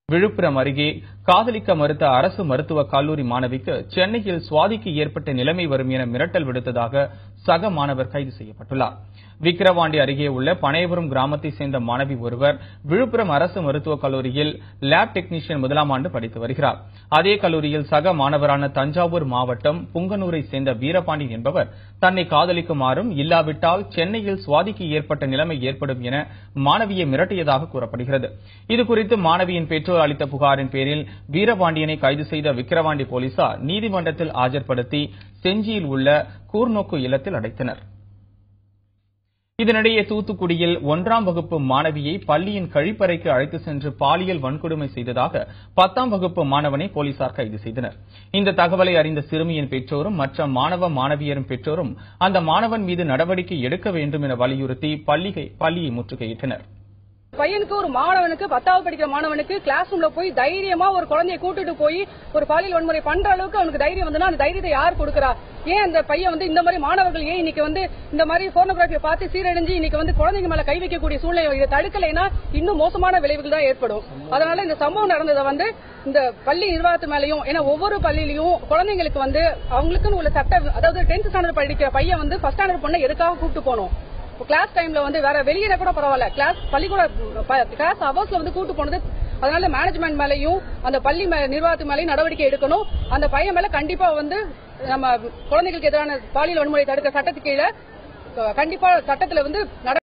விழுப்புரம் அருகே காதலிக்க மறுத்த அரசு மருத்துவக் கல்லூரி மாணவிக்கு சென்னையில் சுவாதிக்கு ஏற்பட்ட நிலைமை வரும் என மிரட்டல் விடுத்ததாக சக மாணவர் கைது செய்யப்பட்டுள்ளார் விக்கிரவாண்டி அருகே உள்ள பனையபுரம் கிராமத்தை சேர்ந்த மாணவி ஒருவர் விழுப்புரம் அரசு மருத்துவக் கல்லூரியில் லேப் டெக்னீஷியன் முதலாம் ஆண்டு படித்து வருகிறார் அதே கல்லூரியில் சக மாணவரான தஞ்சாவூர் மாவட்டம் புங்கனூரை சேர்ந்த வீரபாண்டி என்பவர் தன்னை காதலிக்குமாறும் இல்லாவிட்டால் சென்னையில் சுவாதிக்கு ஏற்பட்ட நிலைமை ஏற்படும் என மாணவியை மிரட்டியதாக கூறப்படுகிறது இதுகுறித்து மாணவியின் பெற்றோர் அளித்த புகாரின் பேரில் வீரபாண்டியனை கைது செய்த விக்கிரவாண்டி போலீசார் நீதிமன்றத்தில் ஆஜர்படுத்தி செஞ்சியில் உள்ள கூர்நோக்கு இல்லத்தில் அடைத்தனர் இதனிடையே தூத்துக்குடியில் ஒன்றாம் வகுப்பு மாணவியை பள்ளியின் கழிப்பறைக்கு அழைத்து சென்று பாலியல் வன்கொடுமை செய்ததாக பத்தாம் வகுப்பு மாணவனை போலீசார் கைது செய்தனர் இந்த தகவலை அறிந்த சிறுமியின் பெற்றோரும் மற்ற மாணவ மாணவியரின் பெற்றோரும் அந்த மாணவன் மீது நடவடிக்கை எடுக்க வேண்டும் என வலியுறுத்தி பள்ளியை பள்ளியை முற்றுகையிட்டனர் பையனுக்கு ஒரு மாணவனுக்கு பத்தாவது படிக்கிற மாணவனுக்கு கிளாஸ் ரூம்ல போய் தைரியமா ஒரு குழந்தைய கூட்டிட்டு போய் ஒரு பாலியல் வன்முறை பண்ற அளவுக்கு அவனுக்கு தைரியம் வந்துன்னா அந்த தைரியத்தை யார் கொடுக்கறா ஏன் அந்த பையன் வந்து இந்த மாதிரி மாணவர்கள் ஏன் இன்னைக்கு வந்து இந்த மாதிரி போனோகிராஃபியை பார்த்து சீரழிஞ்சு இன்னைக்கு வந்து குழந்தைங்க மேல கை வைக்கக்கூடிய சூழ்நிலை இதை தடுக்கலைன்னா இன்னும் மோசமான விளைவுகள் தான் ஏற்படும் அதனால இந்த சம்பவம் நடந்ததை வந்து இந்த பள்ளி நிர்வாகத்து மேலையும் ஏன்னா ஒவ்வொரு பள்ளியிலையும் குழந்தைங்களுக்கு வந்து அவங்களுக்குன்னு உள்ள சட்ட அதாவது டென்த் ஸ்டாண்டர்ட் படிக்கிற பையன் வந்து ஃபர்ஸ்ட் ஸ்டாண்டர்ட் பொண்ணை எதுக்காக கூப்பிட்டு போகணும் கிளாஸ் டைம்ல வந்து வேற வெளியில கூட பரவாயில்ல கிளாஸ் பள்ளிக்கூட கிளாஸ் அவர்ஸ்ல வந்து கூட்டு போனது அதனால மேனேஜ்மெண்ட் மேலயும் அந்த பள்ளி மே- நிர்வாகத்து மேலயும் நடவடிக்கை எடுக்கணும் அந்த பையன் மேல கண்டிப்பா வந்து நம்ம குழந்தைகளுக்கு எதிரான பாலியல் வன்முறை தடுக்க சட்டத்துக்கு கீழே கண்டிப்பா சட்டத்துல வந்து நட